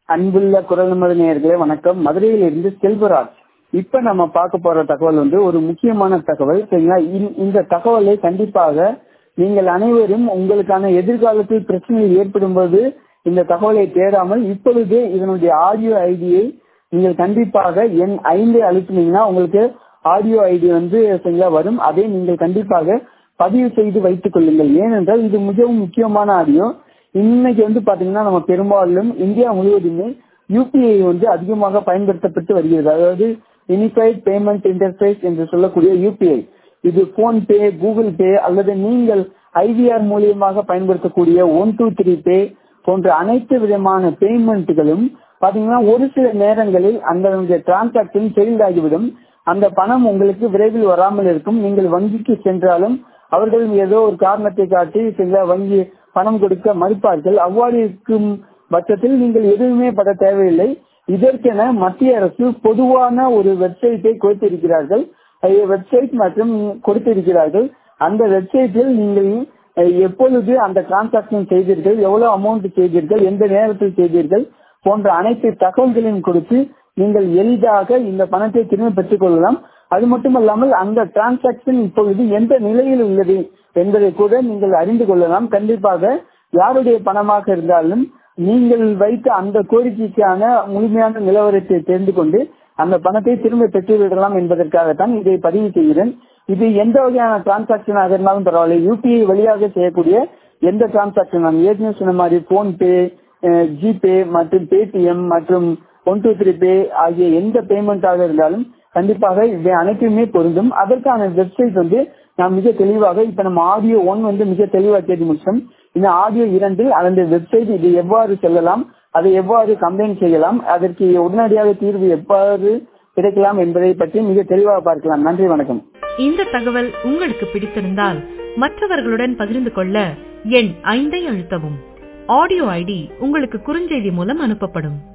அன்புள்ள குரல் நமது நேயர்களே வணக்கம் மதுரையில் இருந்து செல்வராஜ் இப்ப நம்ம பார்க்க போற தகவல் வந்து ஒரு முக்கியமான தகவல் சரிங்களா இந்த- இந்த தகவலை கண்டிப்பாக நீங்கள் அனைவரும் உங்களுக்கான எதிர்காலத்தில் பிரச்சனை ஏற்படும் போது இந்த தகவலை தேடாமல் இப்பொழுதே இதனுடைய ஆடியோ ஐடியை நீங்கள் கண்டிப்பாக எண் ஐந்து அழுத்தினீங்கன்னா உங்களுக்கு ஆடியோ ஐடி வந்து சரிங்களா வரும் அதை நீங்கள் கண்டிப்பாக பதிவு செய்து வைத்துக் கொள்ளுங்கள் ஏனென்றால் இது மிகவும் முக்கியமான ஆடியோ இன்னைக்கு வந்து பாத்தீங்கன்னா நம்ம பெரும்பாலும் இந்தியா முழுவதுமே யூபிஐ வந்து அதிகமாக பயன்படுத்தப்பட்டு வருகிறது அதாவது யூனிஃபைட் பேமெண்ட் இன்டர்ஃபேஸ் என்று சொல்லக்கூடிய யூபிஐ இது போன்பே கூகுள் பே அல்லது நீங்கள் ஐவிஆர் மூலியமாக பயன்படுத்தக்கூடிய ஒன் டூ த்ரீ பே போன்ற அனைத்து விதமான பேமெண்ட்டுகளும் பாத்தீங்கன்னா ஒரு சில நேரங்களில் அந்த டிரான்சாக்சன் ஃபெயில்ட் ஆகிவிடும் அந்த பணம் உங்களுக்கு விரைவில் வராமல் இருக்கும் நீங்கள் வங்கிக்கு சென்றாலும் அவர்கள் ஏதோ ஒரு காரணத்தை காட்டி சில வங்கி பணம் கொடுக்க மறுப்பார்கள் அவ்வாறு இருக்கும் பட்சத்தில் நீங்கள் எதுவுமே பட தேவையில்லை இதற்கென மத்திய அரசு பொதுவான ஒரு வெப்சைட்டை கொடுத்திருக்கிறார்கள் வெப்சைட் மற்றும் கொடுத்திருக்கிறார்கள் அந்த வெப்சைட்டில் நீங்கள் அஹ், எப்பொழுது அந்த டிரான்சாக்சன் செய்தீர்கள் எவ்வளவு அமௌண்ட் செய்தீர்கள் எந்த நேரத்தில் செய்தீர்கள் போன்ற அனைத்து தகவல்களையும் கொடுத்து நீங்கள் எளிதாக இந்த பணத்தை திரும்ப பெற்றுக் கொள்ளலாம் அது மட்டுமல்லாமல் அந்த டிரான்சாக்சன் இப்பொழுது எந்த நிலையில் உள்ளது என்பதை கூட நீங்கள் அறிந்து கொள்ளலாம் கண்டிப்பாக யாருடைய பணமாக இருந்தாலும் நீங்கள் வைத்த அந்த கோரிக்கைக்கான முழுமையான நிலவரத்தை தெரிந்து கொண்டு அந்த பணத்தை திரும்ப பெற்றுவிடலாம் என்பதற்காகத்தான் இதை பதிவு செய்கிறேன் இது எந்த வகையான டிரான்சாக்சனாக இருந்தாலும் பரவாயில்லை யூபிஐ வழியாக செய்யக்கூடிய எந்த டிரான்சாக்சன் நான் ஏற்கனவே சொன்ன மாதிரி போன்பே ஜிபே மற்றும் பேடிஎம் மற்றும் ஒன் டூ த்ரீ பே ஆகிய எந்த பேமெண்டாக இருந்தாலும் கண்டிப்பாக இவை அனைத்துமே பொருந்தும் அதற்கான வெப்சைட் வந்து நான் மிக தெளிவாக இப்ப நம்ம ஆடியோ ஒன் வந்து மிக தெளிவாக கேட்டு முடிச்சோம் இந்த ஆடியோ இரண்டில் அந்த வெப்சைட் இது எவ்வாறு செல்லலாம் அதை எவ்வாறு கம்ப்ளைண்ட் செய்யலாம் அதற்கு உடனடியாக தீர்வு எவ்வாறு கிடைக்கலாம் என்பதை பற்றி மிக தெளிவாக பார்க்கலாம் நன்றி வணக்கம் இந்த தகவல் உங்களுக்கு பிடித்திருந்தால் மற்றவர்களுடன் பகிர்ந்து கொள்ள எண் ஐந்தை அழுத்தவும் ஆடியோ ஐடி உங்களுக்கு குறுஞ்செய்தி மூலம் அனுப்பப்படும்